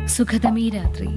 സുഖതമീ രാത്രി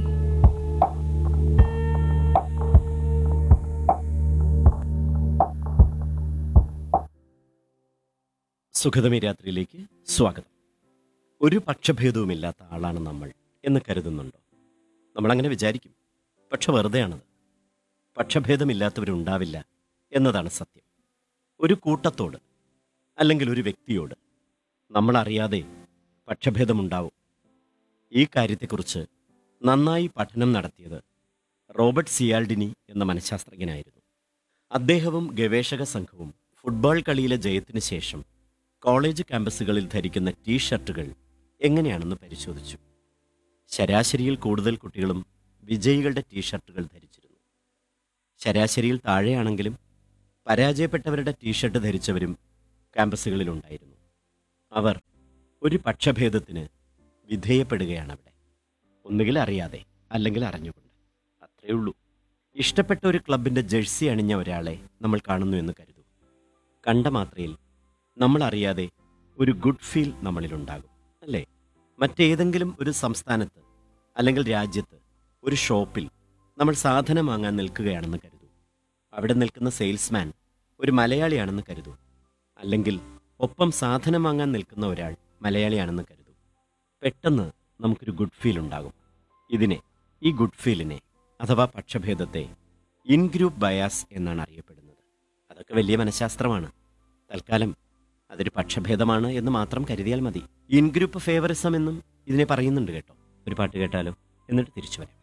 സുഖതമി രാത്രിയിലേക്ക് സ്വാഗതം ഒരു പക്ഷഭേദവുമില്ലാത്ത ആളാണ് നമ്മൾ എന്ന് കരുതുന്നുണ്ടോ നമ്മളങ്ങനെ വിചാരിക്കും പക്ഷെ വെറുതെയാണത് പക്ഷഭേദമില്ലാത്തവരുണ്ടാവില്ല എന്നതാണ് സത്യം ഒരു കൂട്ടത്തോട് അല്ലെങ്കിൽ ഒരു വ്യക്തിയോട് നമ്മളറിയാതെ പക്ഷഭേദമുണ്ടാവും ഈ കാര്യത്തെക്കുറിച്ച് നന്നായി പഠനം നടത്തിയത് റോബർട്ട് സിയാൽഡിനി എന്ന മനഃശാസ്ത്രജ്ഞനായിരുന്നു അദ്ദേഹവും ഗവേഷക സംഘവും ഫുട്ബോൾ കളിയിലെ ജയത്തിന് ശേഷം കോളേജ് ക്യാമ്പസുകളിൽ ധരിക്കുന്ന ടീ ഷർട്ടുകൾ എങ്ങനെയാണെന്ന് പരിശോധിച്ചു ശരാശരിയിൽ കൂടുതൽ കുട്ടികളും വിജയികളുടെ ടീ ഷർട്ടുകൾ ധരിച്ചിരുന്നു ശരാശരിയിൽ താഴെയാണെങ്കിലും പരാജയപ്പെട്ടവരുടെ ടീ ഷർട്ട് ധരിച്ചവരും ക്യാമ്പസുകളിലുണ്ടായിരുന്നു അവർ ഒരു പക്ഷഭേദത്തിന് വിധേയപ്പെടുകയാണ് അവിടെ ഒന്നുകിൽ അറിയാതെ അല്ലെങ്കിൽ അറിഞ്ഞുകൊണ്ട് അത്രയേ ഉള്ളൂ ഇഷ്ടപ്പെട്ട ഒരു ക്ലബിൻ്റെ ജേഴ്സി അണിഞ്ഞ ഒരാളെ നമ്മൾ കാണുന്നു എന്ന് കരുതൂ കണ്ട മാത്രയിൽ നമ്മൾ അറിയാതെ ഒരു ഗുഡ് ഫീൽ നമ്മളിലുണ്ടാകും അല്ലേ മറ്റേതെങ്കിലും ഒരു സംസ്ഥാനത്ത് അല്ലെങ്കിൽ രാജ്യത്ത് ഒരു ഷോപ്പിൽ നമ്മൾ സാധനം വാങ്ങാൻ നിൽക്കുകയാണെന്ന് കരുതൂ അവിടെ നിൽക്കുന്ന സെയിൽസ്മാൻ ഒരു മലയാളിയാണെന്ന് കരുതൂ അല്ലെങ്കിൽ ഒപ്പം സാധനം വാങ്ങാൻ നിൽക്കുന്ന ഒരാൾ മലയാളിയാണെന്ന് കരുതൂ പെട്ടെന്ന് നമുക്കൊരു ഗുഡ് ഫീൽ ഉണ്ടാകും ഇതിനെ ഈ ഗുഡ് ഫീലിനെ അഥവാ പക്ഷഭേദത്തെ ഇൻ ഗ്രൂപ്പ് ബയാസ് എന്നാണ് അറിയപ്പെടുന്നത് അതൊക്കെ വലിയ മനഃശാസ്ത്രമാണ് തൽക്കാലം അതൊരു പക്ഷഭേദമാണ് എന്ന് മാത്രം കരുതിയാൽ മതി ഇൻ ഗ്രൂപ്പ് ഫേവറിസം എന്നും ഇതിനെ പറയുന്നുണ്ട് കേട്ടോ ഒരു പാട്ട് കേട്ടാലോ എന്നിട്ട് തിരിച്ചു വരാം